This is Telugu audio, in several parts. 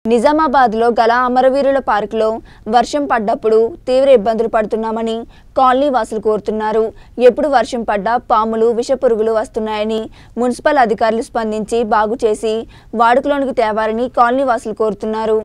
నిజామాబాద్లో గల అమరవీరుల పార్కులో వర్షం పడ్డప్పుడు తీవ్ర ఇబ్బందులు పడుతున్నామని కాలనీ వాసులు కోరుతున్నారు ఎప్పుడు వర్షం పడ్డా పాములు విషపురుగులు వస్తున్నాయని మున్సిపల్ అధికారులు స్పందించి బాగు చేసి వాడుకలోనికి తేవాలని కాలనీ వాసులు కోరుతున్నారు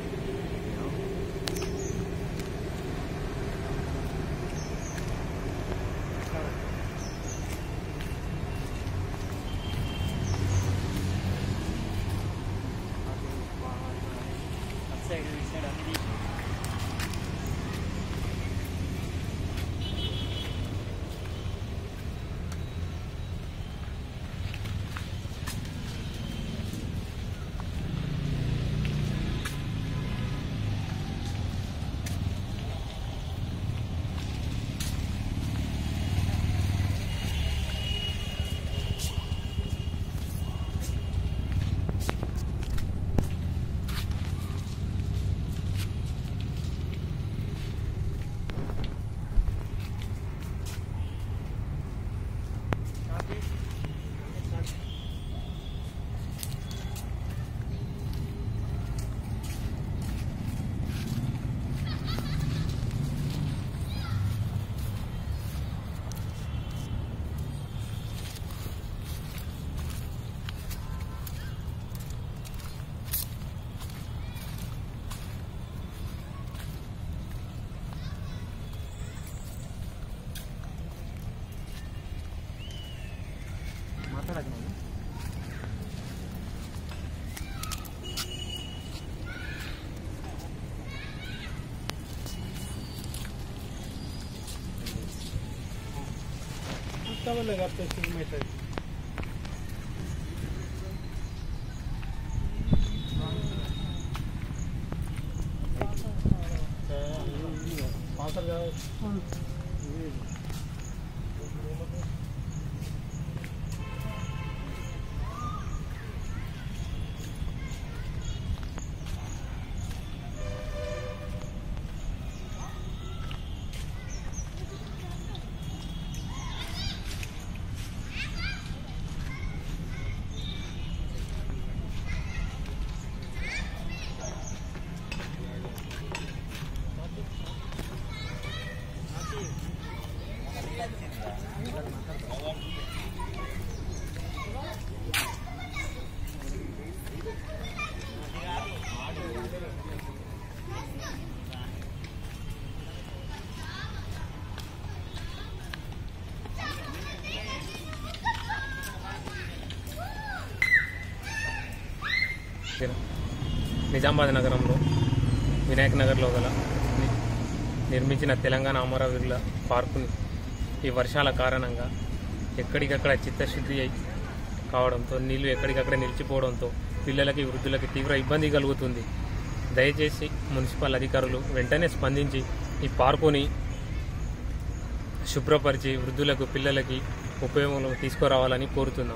నిజామాబాద్ నగరంలో వినాయక్ నగర్లో గల ని- నిర్మించిన తెలంగాణ అమరవీరుల పార్కుని ఈ వర్షాల కారణంగా ఎక్కడికక్కడ చిత్తశుద్ధి అయి కావడంతో నీళ్లు ఎక్కడికక్కడ నిలిచిపోవడంతో పిల్లలకి వృద్ధులకి తీవ్ర ఇబ్బంది కలుగుతుంది దయచేసి మున్సిపల్ అధికారులు వెంటనే స్పందించి ఈ పార్కుని శుభ్రపరిచి వృద్ధులకు పిల్లలకి ఉపయోగంలో తీసుకురావాలని కోరుతున్నాం